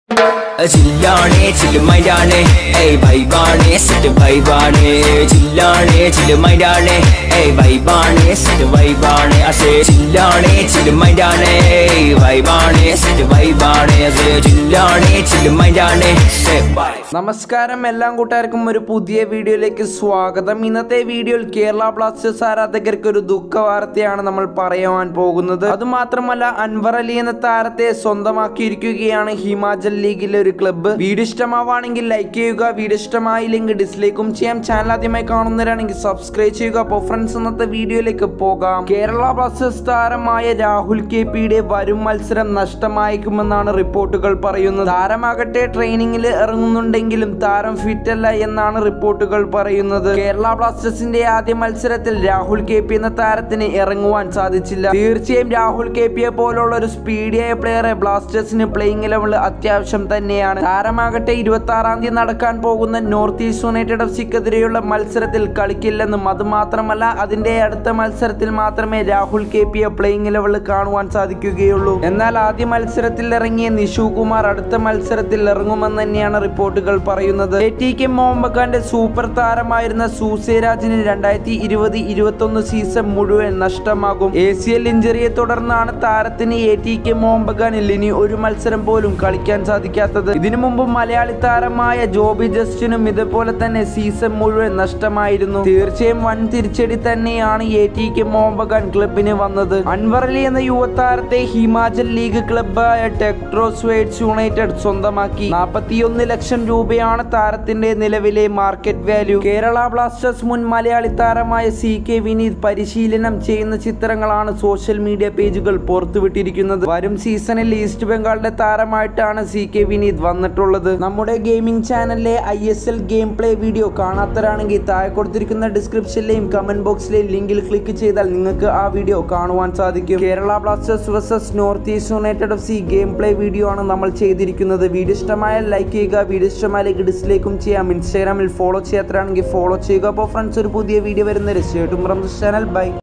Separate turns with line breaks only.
ചില്ലാണേ ചില്ലുമൈഡാണേ ഏയ് വൈബാണേ സെറ്റ് വൈബാണേ ചില്ലാണേ ചില്ലുമൈഡാണേ ഏയ് വൈബാണേ സെറ്റ് വൈബാണേ അസേ ചില്ലാണേ ചില്ലുമൈഡാണേ ഏയ് വൈബാണേ സെറ്റ് വൈബാണേ അസേ ചില്ലാണേ ചില്ലുമൈഡാണേ സേ ബൈ
നമസ്കാരം എല്ലാം കൂട്ടുകാർക്കും ഒരു പുതിയ വീഡിയോയിലേക്ക് സ്വാഗതം ഇന്നത്തെ വീഡിയോയിൽ കേരള ബ്ലാസ്റ്റേഴ്സ് ആരാധകർക്ക് ഒരു ദുഃഖ വാർത്തയാണ് നമ്മൾ പറയുവാൻ പോകുന്നത് അതുമാത്രമല്ല അൻവർ അലി എന്ന താരത്തെ സ്വന്തമാക്കിയിരിക്കുകയാണ് ഹിമാചൽ ലീഗിലെ ഒരു ക്ലബ്ബ് വീഡിയോ ഇഷ്ടമാവാണെങ്കിൽ ലൈക്ക് ചെയ്യുക വീഡിയോ ഇഷ്ടമായില്ലെങ്കിൽ ഡിസ്ലൈക്കും ചെയ്യാം ചാനൽ ആദ്യമായി കാണുന്നവരാണെങ്കിൽ സബ്സ്ക്രൈബ് ചെയ്യുക അപ്പോൾ ഫ്രണ്ട്സ് ഇന്നത്തെ വീഡിയോയിലേക്ക് പോകാം കേരള ബ്ലാസ്റ്റേഴ്സ് താരമായ രാഹുൽ കെ പിയുടെ വരും മത്സരം നഷ്ടമായേക്കുമെന്നാണ് റിപ്പോർട്ടുകൾ പറയുന്നത് താരമാകട്ടെ ട്രെയിനിങ്ങിൽ ഇറങ്ങുന്നുണ്ടെങ്കിലും താരം ഫിറ്റ് അല്ല എന്നാണ് റിപ്പോർട്ടുകൾ പറയുന്നത് കേരള ബ്ലാസ്റ്റേഴ്സിന്റെ ആദ്യ മത്സരത്തിൽ രാഹുൽ കെ പി എന്ന താരത്തിന് ഇറങ്ങുവാൻ സാധിച്ചില്ല തീർച്ചയായും രാഹുൽ കെ പിയെ പോലുള്ള ഒരു സ്പീഡിയായ പ്ലെയറെ ബ്ലാസ്റ്റേഴ്സിന് പ്ലേയിങ് ലെവൽ അത്യാവശ്യം തന്നെയാണ് താരമാകട്ടെ ഇരുപത്തി ആറാം തീയതി നടക്കാൻ പോകുന്ന നോർത്ത് ഈസ്റ്റ് യുണൈറ്റഡ് എഫ് സിക്കെതിരെയുള്ള മത്സരത്തിൽ കളിക്കില്ലെന്നും അതുമാത്രമല്ല അതിന്റെ അടുത്ത മത്സരത്തിൽ മാത്രമേ രാഹുൽ കെ പിയെ പ്ലേയിങ് ലെവലിൽ കാണുവാൻ സാധിക്കുകയുള്ളൂ എന്നാൽ ആദ്യ മത്സരത്തിൽ ഇറങ്ങിയ നിഷു കുമാർ അടുത്ത മത്സരത്തിൽ ഇറങ്ങുമെന്ന് തന്നെയാണ് റിപ്പോർട്ടുകൾ പറയുന്നത് A T K Mohammed super താരമായിരുന്ന സൂസേരാജിന് രണ്ടായിരത്തി ഇരുപത് ഇരുപത്തി ഒന്ന് സീസൺ മുഴുവൻ നഷ്ടമാകും എ സി എൽ ഇഞ്ചറിയെ തുടർന്നാണ് താരത്തിന് എ ടി കെ മോഹമ്മദ് ഇനി ഒരു മത്സരം പോലും കളിക്കാൻ സാധിക്കാത്തത് ഇതിനു മുമ്പ് മലയാളി താരമായ ജോബി ജസ്റ്റിനും ഇതുപോലെ തന്നെ സീസൺ മുഴുവൻ നഷ്ടമായിരുന്നു തീർച്ചയായും വൻ തിരിച്ചടി തന്നെയാണ് എ ടി കെ മോഹമ്മദ് ക്ലബിന് വന്നത് അൻവർ അലി എന്ന യുവതാരത്തെ ഹിമാചൽ ലീഗ് ക്ലബായ ടെക്ട്രോസ് വെയ്റ്റ്സ് യുണൈറ്റഡ് സ്വന്തമാക്കി നാൽപ്പത്തിയൊന്ന് ലക്ഷം രൂപയാണ് താരത്തിന്റെ നിലവിലെ മാർക്കറ്റ് വാല്യൂ കേരള ബ്ലാസ്റ്റേഴ്സ് മുൻ മലയാളി താരമായ സി കെ വിനീത് പരിശീലനം ചെയ്യുന്ന ചിത്രങ്ങളാണ് സോഷ്യൽ മീഡിയ പേജുകൾ പുറത്തുവിട്ടിരിക്കുന്നത് വരും സീസണിൽ ഈസ്റ്റ് ബംഗാളിന്റെ താരമായിട്ടാണ് സി കെ വിനീത് വന്നിട്ടുള്ളത് നമ്മുടെ ഗെയിമിംഗ് ചാനലിലെ I S L game play video കാണാത്തവരാണെങ്കിൽ താഴെ കൊടുത്തിരിക്കുന്ന ഡിസ്ക്രിപ്ഷനിലെയും കമന്റ് ബോക്സിലെയും ലിങ്കിൽ ക്ലിക്ക് ചെയ്താൽ നിങ്ങൾക്ക് ആ വീഡിയോ കാണുവാൻ സാധിക്കും Kerala blasters versus north east united F C game play video ആണ് നമ്മൾ ചെയ്തിരിക്കുന്നത് വീഡിയോ ഇഷ്ടമായാൽ ലൈക്ക് ചെയ്യുക വീഡിയോ ഇഷ്ടമായാലേക്ക് ഡിസ്ലൈക്കും ചെയ്യാം ഇൻസ്റ്റാഗ്രാമിൽ ഫോളോ ചെയ്യാത്തവരാണെങ്കിൽ ഫോളോ ചെയ്യുക അപ്പോൾ ഫ്രണ്ട്സ് ഒരു പുതിയ വീഡിയോ വരുന്ന രക്ഷയായിട്ടും ചാനൽ ബൈ